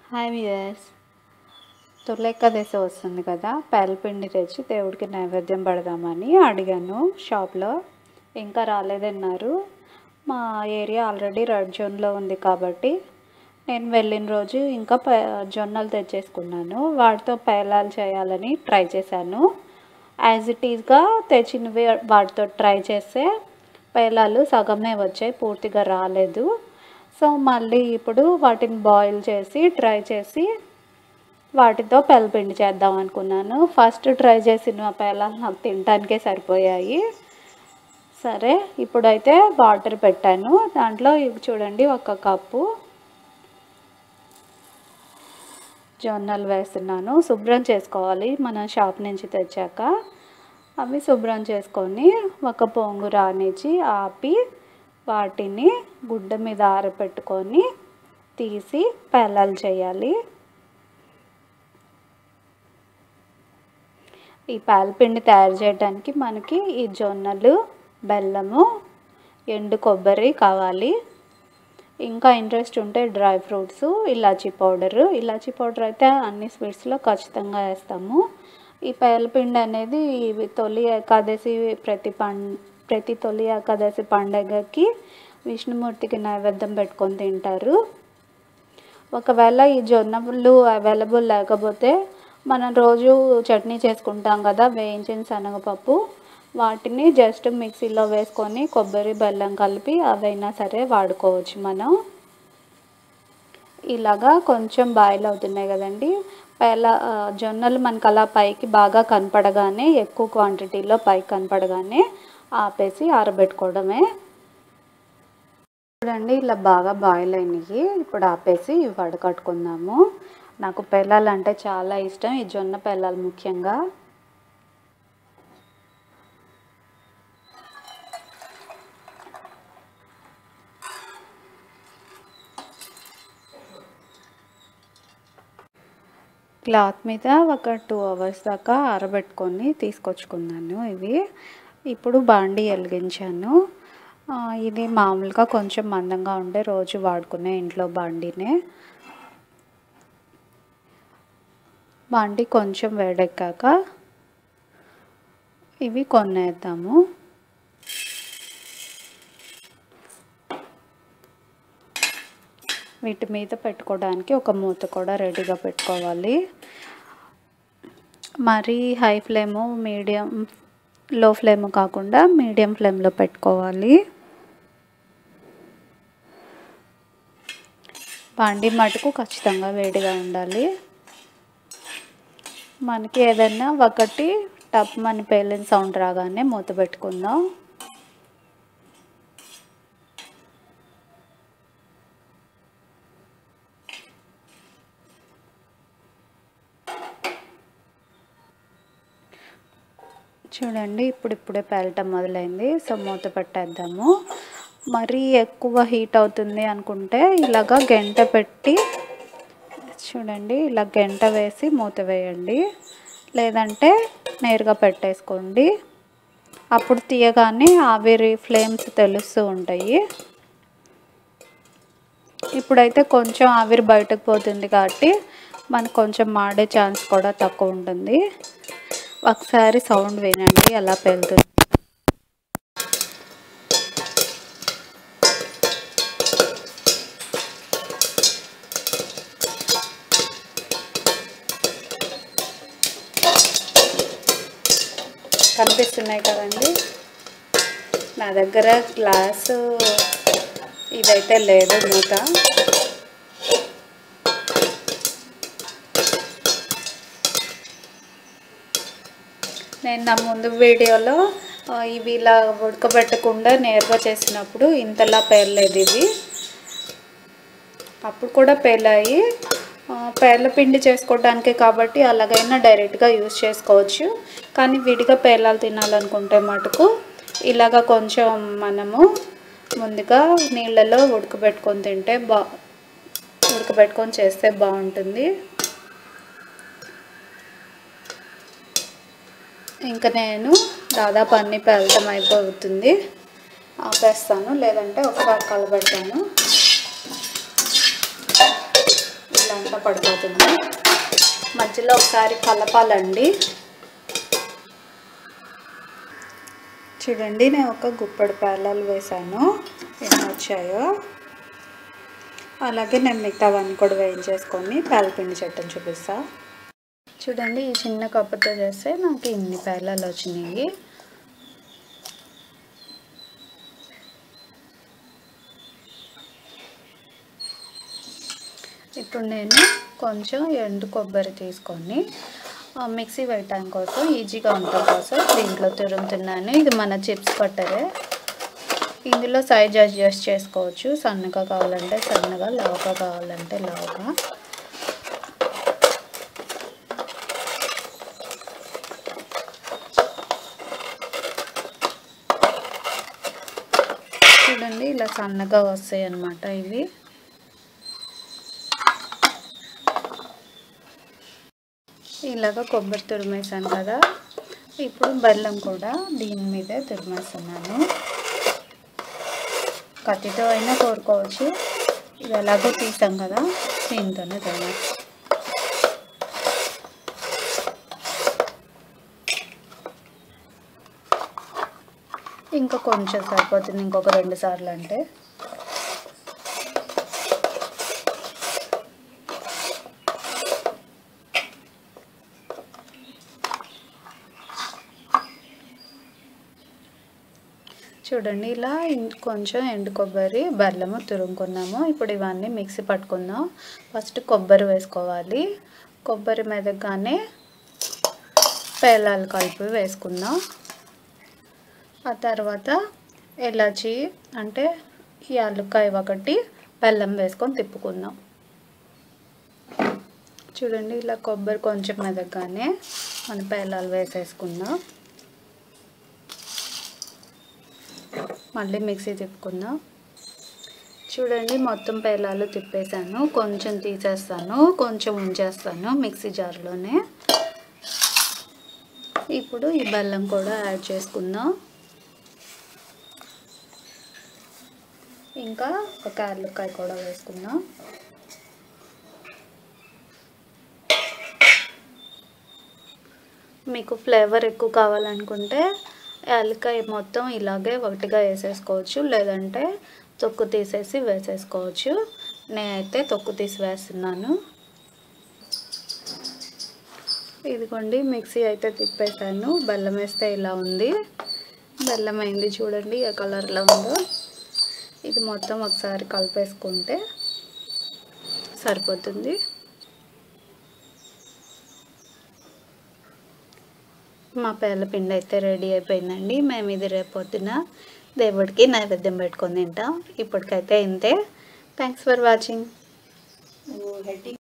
hi viewers తులెక్కదేశ వస్తుంది కదా పేలపిండి తెచ్చి దేవుడికి నైవేద్యం పెడదామని అడిగాను షాప్లో ఇంకా రాలేదన్నారు మా ఏరియా ఆల్రెడీ రెడ్ జోన్లో ఉంది కాబట్టి నేను వెళ్ళిన రోజు ఇంకా ప జొన్నలు తెచ్చేసుకున్నాను వాటితో పేలాలు చేయాలని ట్రై చేశాను యాజ్ ఇట్ ఈస్గా తెచ్చినవి వాటితో ట్రై చేస్తే పేలాలు సగమే వచ్చాయి పూర్తిగా రాలేదు సో మళ్ళీ ఇప్పుడు వాటిని బాయిల్ చేసి ట్రై చేసి వాటితో పెళ్ళపిండి చేద్దాం అనుకున్నాను ఫస్ట్ ట్రై చేసిన పేలాలు నాకు తినడానికే సరిపోయాయి సరే ఇప్పుడైతే వాటర్ పెట్టాను దాంట్లో ఇవి చూడండి ఒక కప్పు జొన్నలు వేస్తున్నాను శుభ్రం చేసుకోవాలి మన షాప్ నుంచి తెచ్చాక అవి శుభ్రం చేసుకొని ఒక పొంగు రానిచ్చి ఆపి వాటిని గుడ్డ మీద ఆరబెట్టుకొని తీసి పేలాలు చేయాలి ఈ పాలపిండి తయారు చేయడానికి మనకి ఈ జొన్నలు బెల్లము ఎండు కొబ్బరి కావాలి ఇంకా ఇంట్రెస్ట్ ఉంటే డ్రై ఫ్రూట్స్ ఇలాచీ పౌడరు ఇలాచీ పౌడర్ అయితే అన్ని స్వీట్స్లో ఖచ్చితంగా వేస్తాము ఈ పేలపిండి అనేది ఇవి తొలి ఏకాదశి ప్రతి పం ప్రతి తొలి ఏకాదశి పండగకి విష్ణుమూర్తికి నైవేద్యం పెట్టుకొని తింటారు ఒకవేళ ఈ జొన్నలు అవైలబుల్ లేకపోతే మనం రోజు చట్నీ చేసుకుంటాం కదా వేయించిన శనగపప్పు వాటిని జస్ట్ మిక్సీలో వేసుకొని కొబ్బరి బెల్లం కలిపి అవైనా సరే వాడుకోవచ్చు మనం ఇలాగా కొంచెం బాయిల్ అవుతున్నాయి కదండి పేల జొన్నలు మనకు అలా పైకి బాగా కనపడగానే ఎక్కువ క్వాంటిటీలో పైకి కనపడగానే ఆపేసి ఆరబెట్టుకోవడమే చూడండి ఇలా బాగా బాయిల్ అయినాయి ఇప్పుడు ఆపేసి ఇవి వడకట్టుకుందాము నాకు పెళ్ళాలు అంటే చాలా ఇష్టం ఈ జొన్న పెళ్ళాలు ముఖ్యంగా క్లాత్ మీద ఒక టూ అవర్స్ దాకా ఆరబెట్టుకొని తీసుకొచ్చుకున్నాను ఇవి ఇప్పుడు బాండి వెలిగించాను ఇది మామూలుగా కొంచెం మందంగా ఉండే రోజు వాడుకునే ఇంట్లో బాండీనే బాండి కొంచెం వేడెక్కాక ఇవి కొనేద్దాము వీటి మీద పెట్టుకోవడానికి ఒక మూత కూడా రెడీగా పెట్టుకోవాలి మరీ high flame medium low flame కాకుండా మీడియం ఫ్లేమ్లో పెట్టుకోవాలి బాండి మటుకు ఖచ్చితంగా వేడిగా ఉండాలి మనకి ఏదైనా ఒకటి టప్ మని పేలిన సౌండ్ రాగానే మూత పెట్టుకుందాం చూడండి ఇప్పుడు ఇప్పుడే పేలటం మొదలైంది సో మూత పెట్టేద్దాము మరీ ఎక్కువ హీట్ అవుతుంది అనుకుంటే ఇలాగా గంట పెట్టి చూడండి ఇలా గంట వేసి మూత వేయండి లేదంటే నేరుగా పెట్టేసుకోండి అప్పుడు తీయగానే ఆవిరి ఫ్లేమ్స్ తెలుస్తూ ఉంటాయి ఇప్పుడైతే కొంచెం ఆవిరి బయటకు పోతుంది కాబట్టి మనకు కొంచెం మాడే ఛాన్స్ కూడా తక్కువ ఉంటుంది ఒకసారి సౌండ్ వినండి ఎలా పెళ్తుంది కనిపిస్తున్నాయి కదండి నా దగ్గర గ్లాసు ఇదైతే లేదు మూత నేను నా ముందు వీడియోలో ఇవి ఇలా ఉడకబెట్టకుండా నేరుగా చేసినప్పుడు ఇంతలా పేర్లేదు ఇవి అప్పుడు కూడా పేలాయి పేర్ల పిండి చేసుకోవడానికి కాబట్టి అలాగైనా డైరెక్ట్గా యూస్ చేసుకోవచ్చు కానీ విడిగా పేలాలు తినాలనుకుంటే మటుకు ఇలాగ కొంచెం మనము ముందుగా నీళ్ళలో ఉడకబెట్టుకొని తింటే బా ఉడకబెట్టుకొని చేస్తే బాగుంటుంది ఇంకా నేను దాదాపు అన్ని పెళ్ళటం అయిపోతుంది ఆపేస్తాను లేదంటే ఒకసారి కలబెడతాను ఇలా అంతా పడిపోతుంది మధ్యలో ఒకసారి కలపాలండి చూడండి నేను ఒక గుప్పడి పేలాలు వేసాను ఎన్ని వచ్చాయో అలాగే నేను మిగతావన్నీ కూడా వేయించేసుకొని పేలపిండి చట్టం చూపిస్తా చూడండి ఈ చిన్న కప్పుతో చేస్తే నాకు ఇన్ని పేలాలు వచ్చినాయి ఇప్పుడు నేను కొంచెం ఎండు కొబ్బరి తీసుకొని ఆ, మిక్సీ వేయటానికి కోసం ఈజీగా ఉండటం కోసం దీంట్లో తురుముతున్నాను ఇది మన చిప్స్ కట్టరే ఇందులో సైజ్ అడ్జస్ట్ చేసుకోవచ్చు సన్నగా కావాలంటే సన్నగా లావుగా కావాలంటే లావుగా చూడండి ఇలా సన్నగా వస్తాయి అన్నమాట ఇవి ఇలాగ కొబ్బరి తురిమేసాను కదా ఇప్పుడు బెల్లం కూడా దీని మీదే తురిమేస్తున్నాను కత్తితో అయినా కోరుకోవచ్చు ఇది ఎలాగో తీసాం కదా దీంతోనే తినచ్చు ఇంకా కొంచెం సరిపోతుంది ఇంకొక రెండు సార్లు అంటే చూడండి ఇలా ఇం- కొంచెం ఎండు కొబ్బరి బెల్లము తురుముకున్నాము ఇప్పుడు ఇవన్నీ మిక్సీ పట్టుకుందాం ఫస్ట్ కొబ్బరి వేసుకోవాలి కొబ్బరి మెదగానే పేలాలు కలిపి వేసుకుందాం ఆ తర్వాత ఎలాచి అంటే ఈ యాలక్కాయ ఒకటి బెల్లం వేసుకొని తిప్పుకుందాం చూడండి ఇలా కొబ్బరి కొంచెం మెదగానే మన పేలాలు వేసేసుకుందాం మళ్ళీ మిక్సీ తిప్పుకుందాం చూడండి మొత్తం పేలాలు తిప్పేసాను కొంచెం తీసేస్తాను కొంచెం ఉంచేస్తాను మిక్సీ జార్లోనే ఇప్పుడు ఈ బెల్లం కూడా యాడ్ చేసుకుందాం ఇంకా ఒక యాలక్కాయ కూడా వేసుకుందాం మీకు ఫ్లేవర్ ఎక్కువ కావాలనుకుంటే యాలక్కాయ మొత్తం ఇలాగే ఒకటిగా వేసేసుకోవచ్చు లేదంటే తొక్కు తీసేసి వేసేసుకోవచ్చు నేనైతే తొక్కు తీసి వేస్తున్నాను ఇదిగోండి మిక్సీ అయితే తిప్పేసాను బెల్లం వేస్తే ఇలా ఉంది బెల్లం అయింది చూడండి ఏ కలర్లో ఉందో ఇది మొత్తం ఒకసారి కలిపేసుకుంటే సరిపోతుంది మా పేల పిండి అయితే రెడీ అయిపోయిందండి మేము ఇది రేపు పొద్దున దేవుడికి నైవేద్యం పెట్టుకొని తింటాం ఇప్పటికైతే ఇంతే థ్యాంక్స్ ఫర్ వాచింగ్